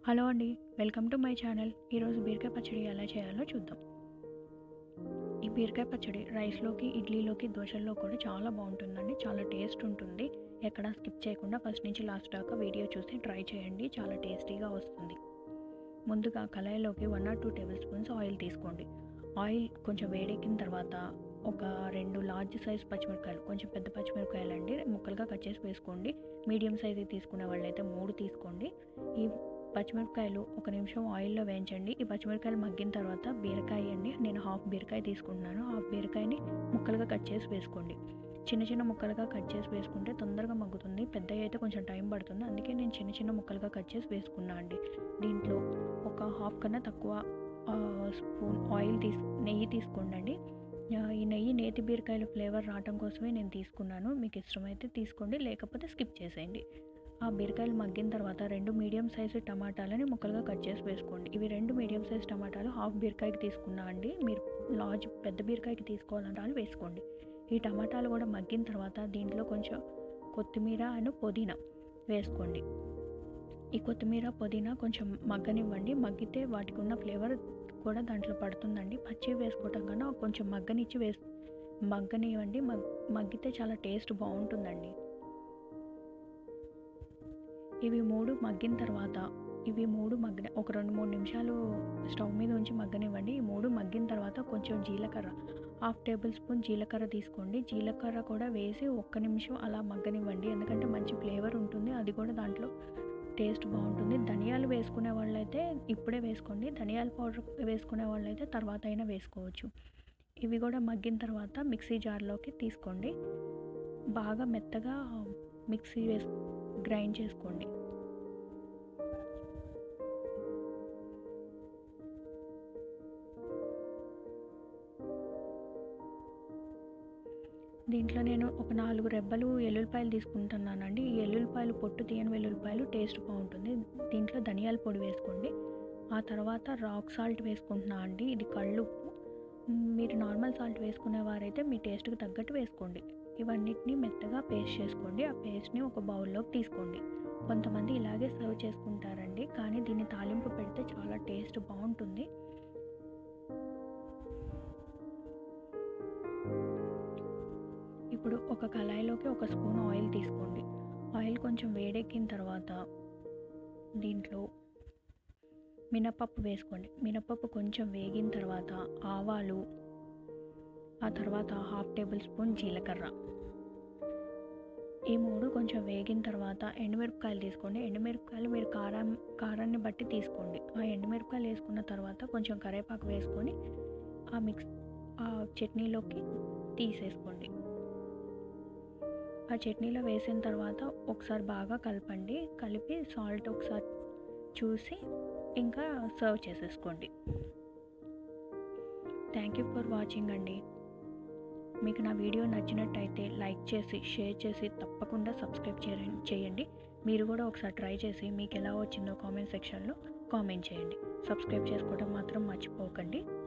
hello అండి welcome to my channel ఈరోజు బీరకాయ పచ్చడి ఎలా చేయాలో చూద్దాం ఈ బీరకాయ పచ్చడి రైస్లోకి ఇడ్లీలోకి దోశల్లో కూడా చాలా బాగుంటుందండి చాలా టేస్ట్ ఉంటుంది ఎక్కడ స్కిప్ చేయకుండా ఫస్ట్ నుంచి లాస్ట్ దాకా వీడియో చూసి ట్రై చేయండి చాలా టేస్టీగా వస్తుంది ముందుగా కళాయిలోకి one or two tablespoons oil తీసుకోండి ఆయిల్ కొంచెం వేడెక్కిన తర్వాత ఒక రెండు లార్జ్ సైజ్ పచ్చిమిరపకాయలు కొంచెం పెద్ద పచ్చిమిరపకాయలు అండి ముక్కలుగా కట్ చేసి వేసుకోండి మీడియం సైజ్ తీసుకునే వాళ్ళైతే మూడు తీసుకోండి ఈ పచ్చిమిరపకాయలు ఒక నిమిషం ఆయిల్లో వేయించండి ఈ పచ్చిమిరపకాయలు మగ్గిన తర్వాత బీరకాయ అండి నేను హాఫ్ బీరకాయ తీసుకుంటున్నాను హాఫ్ బీరకాయని ముక్కలుగా కట్ చేసి వేసుకోండి చిన్న చిన్న ముక్కలుగా కట్ చేసి వేసుకుంటే తొందరగా మగ్గుతుంది పెద్దవి అయితే కొంచెం టైం పడుతుంది అందుకే నేను చిన్న చిన్న ముక్కలుగా కట్ చేసి వేసుకున్నా అండి దీంట్లో ఒక హాఫ్ కన్నా తక్కువ ఆ, స్పూన్ ఆయిల్ తీసు నెయ్యి తీసుకోండి ఆ, ఈ నెయ్యి నేతి బీరకాయల ఫ్లేవర్ రావడం కోసమే నేను తీసుకున్నాను మీకు ఇష్టమైతే తీసుకోండి లేకపోతే స్కిప్ చేసేయండి ఆ బీరకాయలు మగ్గిన తర్వాత రెండు మీడియం సైజు టమాటాలని ముక్కలుగా కట్ చేసి వేసుకోండి ఇవి రెండు మీడియం సైజ్ టమాటాలు హాఫ్ బీరకాయకి తీసుకున్నా అండి మీరు లార్జ్ పెద్ద బీరకాయకి తీసుకోవాలంటే వాళ్ళు వేసుకోండి ఈ టమాటాలు కూడా మగ్గిన తర్వాత దీంట్లో కొంచెం కొత్తిమీర అండ్ పుదీనా వేసుకోండి ఈ కొత్తిమీర పుదీనా కొంచెం మగ్గనివ్వండి మగ్గితే వాటికి ఉన్న ఫ్లేవర్ కూడా దాంట్లో పడుతుందండి పచ్చి వేసుకోవటం కన్నా కొంచెం మగ్గనిచ్చి వేస్ మగ్గనివ్వండి మగ్ మగ్గితే చాలా టేస్ట్ బాగుంటుందండి ఇవి మూడు మగ్గిన తర్వాత ఇవి మూడు మగ్గిన ఒక రెండు మూడు నిమిషాలు స్టవ్ మీద ఉంచి మగ్గనివ్వండి ఈ మూడు మగ్గిన తర్వాత కొంచెం జీలకర్ర హాఫ్ టేబుల్ స్పూన్ జీలకర్ర తీసుకోండి జీలకర్ర కూడా వేసి ఒక్క నిమిషం అలా మగ్గనివ్వండి ఎందుకంటే మంచి ఫ్లేవర్ ఉంటుంది అది కూడా దాంట్లో టేస్ట్ బాగుంటుంది ధనియాలు వేసుకునే వాళ్ళైతే ఇప్పుడే వేసుకోండి ధనియాల పౌడర్ వేసుకునే వాళ్ళైతే తర్వాత అయినా వేసుకోవచ్చు ఇవి కూడా మగ్గిన తర్వాత మిక్సీ జార్లోకి తీసుకోండి బాగా మెత్తగా మిక్సీ వేసి గ్రైండ్ చేసుకోండి దీంట్లో నేను ఒక నాలుగు రెబ్బలు ఎల్లుల్లిపాయలు తీసుకుంటున్నానండి ఈ ఎల్లుల్లిపాయలు పొట్టు తీయని వెల్లుల్లిపాయలు టేస్ట్ బాగుంటుంది దీంట్లో ధనియాల పొడి వేసుకోండి ఆ తర్వాత రాక్ సాల్ట్ వేసుకుంటున్నా అండి ఇది కళ్ళుప్పు మీరు నార్మల్ సాల్ట్ వేసుకునేవారైతే మీ టేస్ట్కి తగ్గట్టు వేసుకోండి ఇవన్నిటిని మెత్తగా పేస్ట్ చేసుకోండి ఆ పేస్ట్ని ఒక బౌల్లోకి తీసుకోండి కొంతమంది ఇలాగే సర్వ్ చేసుకుంటారండి కానీ దీన్ని తాలింపు పెడితే చాలా టేస్ట్ బాగుంటుంది ఇప్పుడు ఒక కళాయిలోకి ఒక స్పూన్ ఆయిల్ తీసుకోండి ఆయిల్ కొంచెం వేడెక్కిన తర్వాత దీంట్లో మినపప్పు వేసుకోండి మినపప్పు కొంచెం వేగిన తర్వాత ఆవాలు ఆ తర్వాత హాఫ్ టేబుల్ స్పూన్ జీలకర్ర ఈ మూడు కొంచెం వేగిన తర్వాత ఎండుమిరపకాయలు తీసుకోండి ఎండుమిరపకాయలు మీరు కారం కారాన్ని బట్టి తీసుకోండి ఆ ఎండుమిరపకాయలు వేసుకున్న తర్వాత కొంచెం కరివేపాకు వేసుకొని ఆ మిక్స్ ఆ చట్నీలోకి తీసేసుకోండి ఆ చట్నీలో వేసిన తర్వాత ఒకసారి బాగా కలపండి కలిపి సాల్ట్ ఒకసారి చూసి ఇంకా సర్వ్ చేసేసుకోండి థ్యాంక్ యూ ఫర్ వాచింగ్ అండి మీకు నా వీడియో నచ్చినట్టయితే లైక్ చేసి షేర్ చేసి తప్పకుండా సబ్స్క్రైబ్ చేయండి మీరు కూడా ఒకసారి ట్రై చేసి మీకు ఎలా వచ్చిందో కామెంట్ సెక్షన్లో కామెంట్ చేయండి సబ్స్క్రైబ్ చేసుకోవడం మాత్రం మర్చిపోకండి